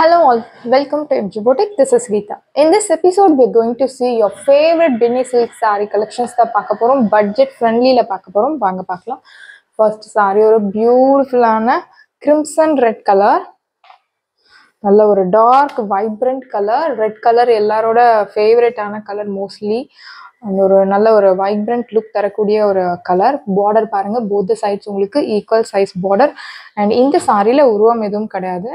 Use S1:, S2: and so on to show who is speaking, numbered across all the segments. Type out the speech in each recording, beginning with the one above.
S1: Hello all, welcome to MG Boutique. This is Geeta. In this episode, we're going to see your favorite Binny silk saree collections தான் பார்க்க போகிறோம் budget ஃப்ரெண்ட்லியில் பார்க்க போகிறோம் வாங்க பார்க்கலாம் first saree ஒரு பியூட்டிஃபுல்லான கிரிம்சன் ரெட் கலர் நல்ல ஒரு dark vibrant colour red colour எல்லாரோட ஃபேவரட்டான கலர் மோஸ்ட்லி அந்த ஒரு நல்ல ஒரு வைப்ரண்ட் லுக் தரக்கூடிய ஒரு கலர் பார்டர் பாருங்க போத் சைட்ஸ் உங்களுக்கு ஈக்குவல் சைஸ் பார்டர் அண்ட் இந்த சாரியில உருவம் எதுவும் கிடையாது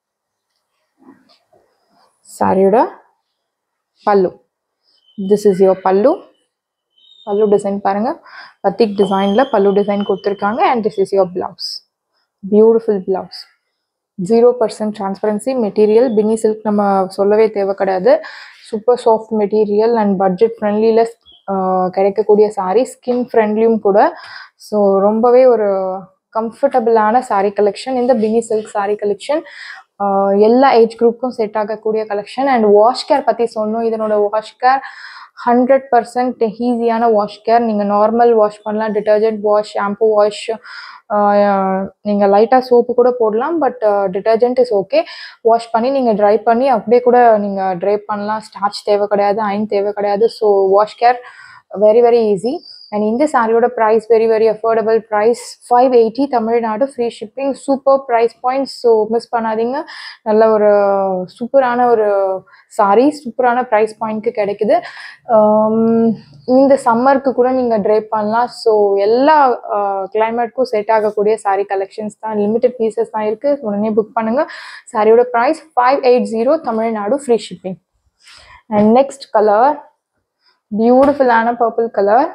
S1: சாரியோட பல்லு திஸ் இஸ் யுவர் பல்லு பல்லு டிசைன் பாருங்க பத்திக் டிசைன்ல பல்லு டிசைன் கொடுத்துருக்காங்க and this is your blouse beautiful blouse zero percent transparency material Binny silk நம்ம சொல்லவே தேவை கிடையாது super soft material and budget ஃப்ரெண்ட்லியில் கிடைக்கக்கூடிய சாரீ ஸ்கின் ஃப்ரெண்ட்லியும் கூட ஸோ ரொம்பவே ஒரு கம்ஃபர்டபுளான சாரீ கலெக்ஷன் இந்த பின்னி சில்க் சாரீ கலெக்ஷன் எல்லா ஏஜ் குரூப்புக்கும் செட் ஆகக்கூடிய கலெக்ஷன் அண்ட் வாஷ் கேர் பற்றி சொன்னோம் இதனோட வாஷ் கேர் ஹண்ட்ரட் பர்சன்ட் ஈஸியான வாஷ் கேர் நீங்கள் நார்மல் வாஷ் பண்ணலாம் டிட்டர்ஜென்ட் வாஷ் ஷாம்பு வாஷ் நீங்கள் லைட்டாக சோப்பு கூட போடலாம் but detergent is okay wash பண்ணி நீங்கள் ட்ரை பண்ணி அப்படியே கூட நீங்கள் ட்ரை பண்ணலாம் ஸ்டார்ச் தேவை கிடையாது அயன் தேவை கிடையாது so wash care very very easy and இந்த சாரியோட price very very affordable price five eighty Tamil Nadu free shipping super price point so miss பண்ணாதீங்க நல்ல ஒரு சூப்பரான ஒரு சாரி சூப்பரான ப்ரைஸ் பாயிண்ட்க்கு கிடைக்குது இந்த சம்மருக்கு கூட நீங்கள் ட்ரை பண்ணலாம் ஸோ எல்லா கிளைமேட்க்கும் செட் ஆகக்கூடிய சாரீ கலெக்ஷன்ஸ் தான் லிமிட்டட் பீசஸ் தான் இருக்குது உடனே புக் பண்ணுங்கள் சாரியோட price five eight zero Tamil Nadu free shipping and next colour பியூட்டிஃபுல்லான பர்பிள் கலர்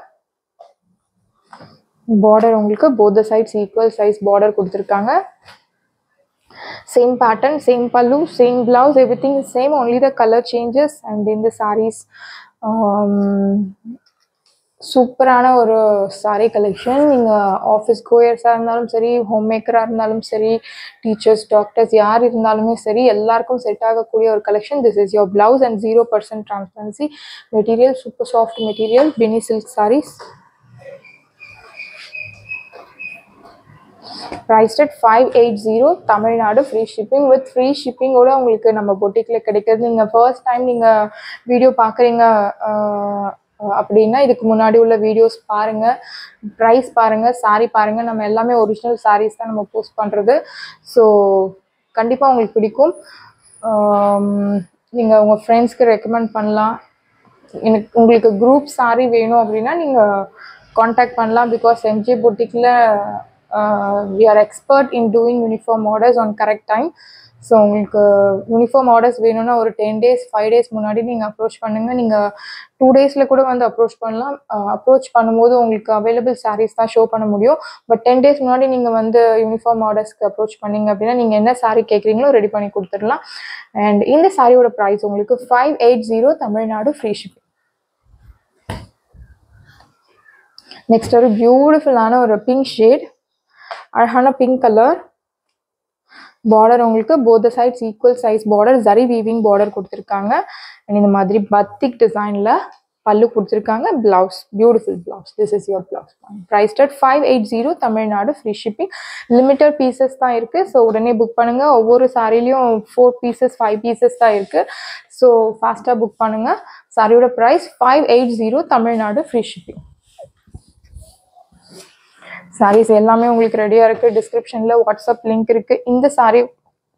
S1: பார்டர் உங்களுக்கு both sides equal size border கொடுத்துருக்காங்க same pattern same pallu same blouse everything is same only the colour changes and இந்த சாரீஸ் சூப்பரான ஒரு sari collection நீங்கள் office கோயர்ஸாக இருந்தாலும் சரி ஹோம் மேக்கராக இருந்தாலும் சரி டீச்சர்ஸ் டாக்டர்ஸ் யார் இருந்தாலுமே சரி எல்லாருக்கும் செட் ஆகக்கூடிய ஒரு collection this is your blouse and zero percent transparency material super soft material பினி silk saris priced at five eight zero Tamil Nadu free shipping with free ஷிப்பிங்கோட உங்களுக்கு நம்ம பொட்டிக்கில் கிடைக்கிறது நீங்கள் ஃபர்ஸ்ட் டைம் நீங்கள் வீடியோ பார்க்குறீங்க அப்படின்னா இதுக்கு முன்னாடி உள்ள வீடியோஸ் பாருங்கள் ப்ரைஸ் பாருங்கள் சாரீ பாருங்கள் நம்ம எல்லாமே ஒரிஜினல் சாரீஸ் தான் நம்ம போஸ்ட் பண்ணுறது ஸோ கண்டிப்பாக உங்களுக்கு பிடிக்கும் நீங்கள் உங்கள் ஃப்ரெண்ட்ஸ்க்கு ரெக்கமெண்ட் பண்ணலாம் எனக்கு உங்களுக்கு குரூப் சாரீ வேணும் அப்படின்னா நீங்கள் காண்டாக்ட் பண்ணலாம் பிகாஸ் எம்ஜே பொட்டிக்கில் we are expert in doing uniform orders on correct time so உங்களுக்கு யூனிஃபார்ம் ஆர்டர்ஸ் வேணும்னா ஒரு டென் டேஸ் ஃபைவ் டேஸ் முன்னாடி நீங்கள் அப்ரோச் பண்ணுங்கள் நீங்கள் டூ டேஸில் கூட வந்து அப்ரோச் பண்ணலாம் அப்ரோச் பண்ணும்போது உங்களுக்கு அவைலபிள் சாரீஸ் தான் ஷோ பண்ண முடியும் பட் டென் டேஸ் முன்னாடி நீங்கள் வந்து யூனிஃபார்ம் ஆர்டர்ஸ்க்கு அப்ரோச் பண்ணீங்க அப்படின்னா நீங்கள் என்ன சாரீ கேட்குறீங்களோ ரெடி பண்ணி கொடுத்துடலாம் அண்ட் இந்த சாரியோட ப்ரைஸ் உங்களுக்கு five eight zero Tamil Nadu free shipping next ஒரு பியூட்டிஃபுல்லான ஒரு பிங்க் ஷேட் அழகான பிங்க் கலர் பார்டர் உங்களுக்கு both sides equal size border zari weaving border கொடுத்துருக்காங்க அண்ட் இந்த மாதிரி பத்திக் டிசைனில் பல்லு கொடுத்துருக்காங்க blouse beautiful blouse this is your blouse price at five eight zero Tamil Nadu free shipping limited pieces தான் இருக்குது ஸோ உடனே புக் பண்ணுங்கள் ஒவ்வொரு சாரிலையும் ஃபோர் பீசஸ் ஃபைவ் பீசஸ் தான் இருக்குது ஸோ ஃபாஸ்ட்டாக புக் பண்ணுங்கள் சாரியோட price five eight zero Tamil Nadu free shipping saris எல்லாமே உங்களுக்கு ரெடியாக இருக்குது டிஸ்கிரிப்ஷனில் வாட்ஸ்அப் லிங்க் இருக்குது இந்த சாரீ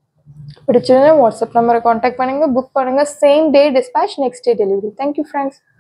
S1: பிடிச்சதுன்னா வாட்ஸ்அப் நம்பரை காண்டாக்ட் பண்ணுங்கள் புக் பண்ணுங்கள் same day dispatch next day delivery thank you friends